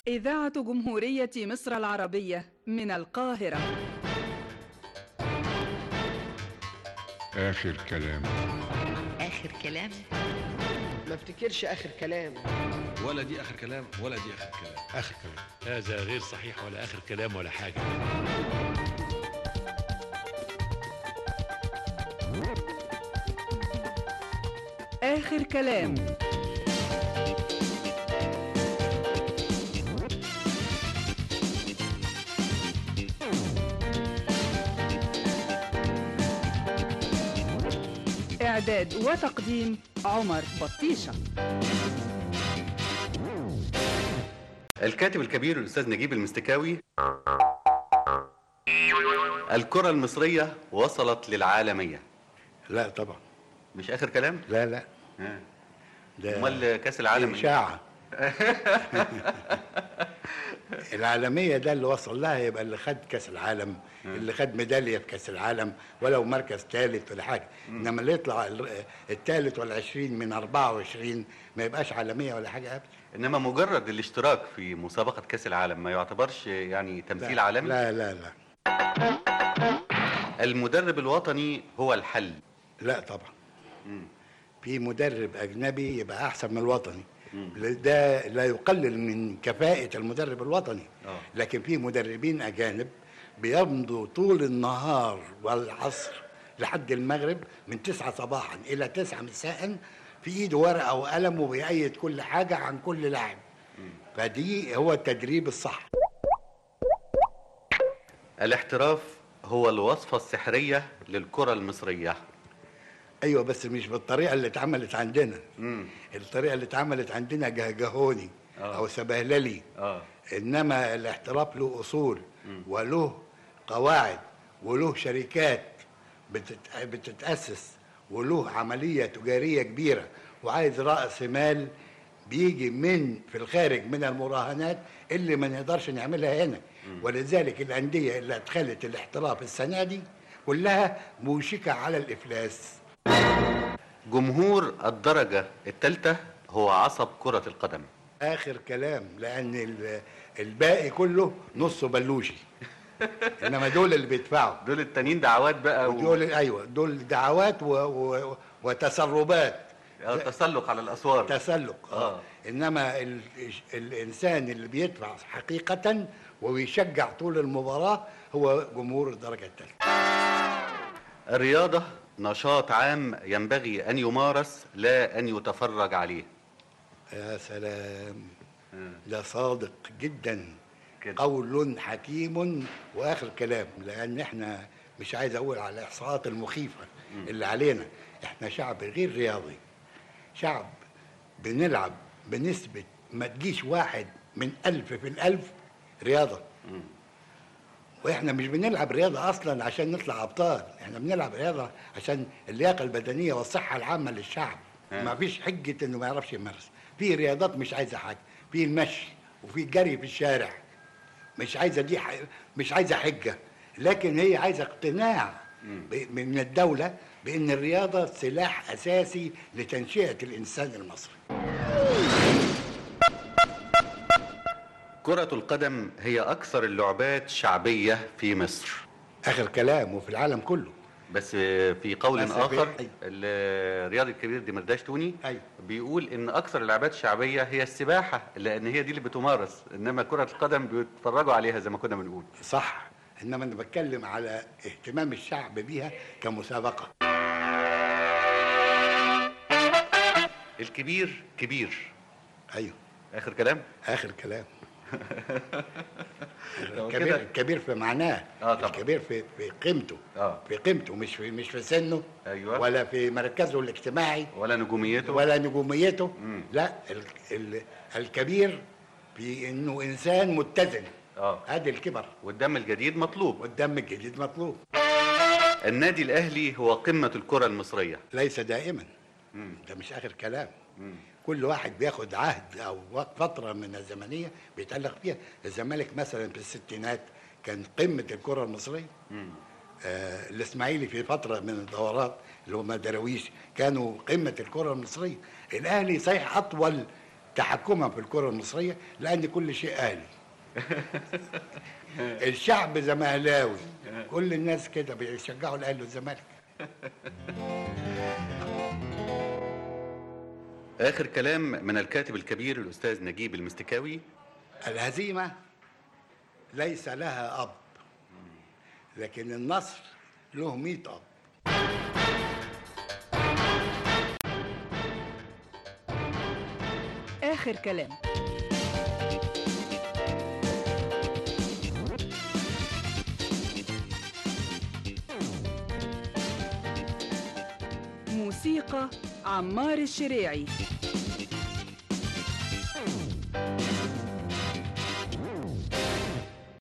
إذاعة جمهورية مصر العربية من القاهرة آخر كلام آخر كلام ما افتكرش اخر كلام ولا دي اخر كلام ولا دي اخر كلام آخر كلام هذا غير صحيح ولا آخر كلام ولا حاجة آخر كلام إعداد وتقديم عمر بطيشة الكاتب الكبير الأستاذ نجيب المستكاوي الكرة المصرية وصلت للعالمية لا طبعا مش آخر كلام؟ لا لا ها. ده أمال كأس العالم إيه؟ إشاعة العالمية ده اللي وصل لها يبقى اللي خد كأس العالم اللي خد ميدالية في كأس العالم ولو مركز ثالث ولا حاجة إنما اللي يطلع ال- الثالث والعشرين من 24 ما يبقاش عالمية ولا حاجة أبدا إنما مجرد الاشتراك في مسابقة كأس العالم ما يعتبرش يعني تمثيل لا عالمي؟ لا لا لا المدرب الوطني هو الحل لا طبعا في مدرب أجنبي يبقى أحسن من الوطني ده لا يقلل من كفاءة المدرب الوطني آه. لكن في مدربين أجانب بيمضوا طول النهار والعصر لحد المغرب من تسعة صباحا إلى تسعة مساء في إيده ورقة وقلم وبيأيد كل حاجة عن كل لاعب فدي هو التدريب الصح الاحتراف هو الوصفة السحرية للكرة المصرية ايوه بس مش بالطريقه اللي اتعملت عندنا مم. الطريقه اللي اتعملت عندنا جهجهوني آه. او سبهللي آه. انما الاحتراف له اصول وله قواعد وله شركات بتت... بتتاسس وله عمليه تجاريه كبيره وعايز راس مال بيجي من في الخارج من المراهنات اللي ما نقدرش نعملها هنا ولذلك الانديه اللي ادخلت الاحتراف السنه دي كلها موشكه على الافلاس جمهور الدرجة الثالثة هو عصب كرة القدم اخر كلام لان ال- الباقي كله نصه بلوشي انما دول اللي بيدفعوا دول التانيين دعوات بقى و... دول ايوه دول دعوات و... و... وتسربات آه، تسلق على الأسوار تسلق آه. اه انما ال... الانسان اللي بيدفع حقيقه وبيشجع طول المباراه هو جمهور الدرجه الثالثه الرياضة نشاط عام ينبغي أن يمارس لا أن يتفرج عليه يا سلام ده صادق جدا كده. قول حكيم واخر كلام لان احنا مش عايز اقول على الاحصاءات المخيفه اللي علينا احنا شعب غير رياضي شعب بنلعب بنسبه ما تجيش واحد من ألف في الألف رياضه واحنا مش بنلعب رياضه اصلا عشان نطلع ابطال احنا بنلعب رياضه عشان اللياقه البدنيه والصحه العامه للشعب ما فيش حجه انه ما يعرفش يمارس في رياضات مش عايزه حاجه في المشي وفي الجري في الشارع مش عايزه دي ح... مش عايزه حجه لكن هي عايزه اقتناع ب... من الدوله بان الرياضه سلاح اساسي لتنشئه الانسان المصري كرة القدم هي أكثر اللعبات شعبية في مصر اخر كلام وفي العالم كله بس في قول بس في- آخر أيوة. الرياضي الكبير دمرداش توني أيوة. بيقول إن أكثر اللعبات الشعبية هي السباحة لأن هي دي اللي بتمارس إنما كرة القدم بيتفرجوا عليها زي ما كنا بنقول صح انما انا بتكلم على اهتمام الشعب بيها كمسابقه الكبير كبير ايوه آخر كلام اخر كلام لو الكبير كده- الكبير في معناه آه طبعا. الكبير في في قيمته آه. في قيمته مش في مش في سنه أيوة. ولا في مركزه الاجتماعي ولا نجوميته ولا نجوميته مم. لا ال ال الكبير في انه انسان متزن آه. ادي الكبر والدم الجديد مطلوب والدم الجديد مطلوب النادي الأهلي هو قمة الكرة المصرية ليس دائما مم. ده مش اخر كلام مم. كل واحد بياخد عهد او وقت- فتره من الزمنيه بيتالق فيها الزمالك مثلا في الستينات كان قمه الكره المصريه آه الاسماعيلي في فتره من الدورات اللي هم دراويش كانوا قمه الكره المصريه الاهلي صحيح اطول تحكما في الكره المصريه لان كل شيء اهلي الشعب زمهلاوي كل الناس كده بيشجعوا الاهلي والزمالك اخر كلام من الكاتب الكبير الاستاذ نجيب المستكاوي الهزيمه ليس لها اب لكن النصر له 100 اب آخر كلام موسيقى عمار الشريعي